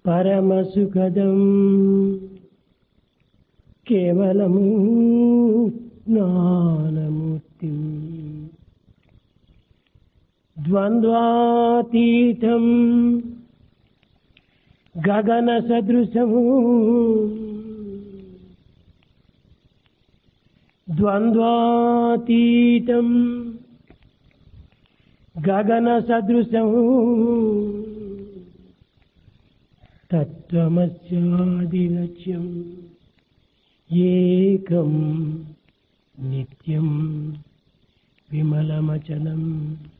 పరమసుఖదం కేవలము జ్ఞానమూర్తి ద్వంద్వాతీతం గగన సదృశము ద్వంద్వాతీతం గగన సదృశము తత్వమస్యాదిలక్ష్యం ఏకం నిత్యం విమలమచలం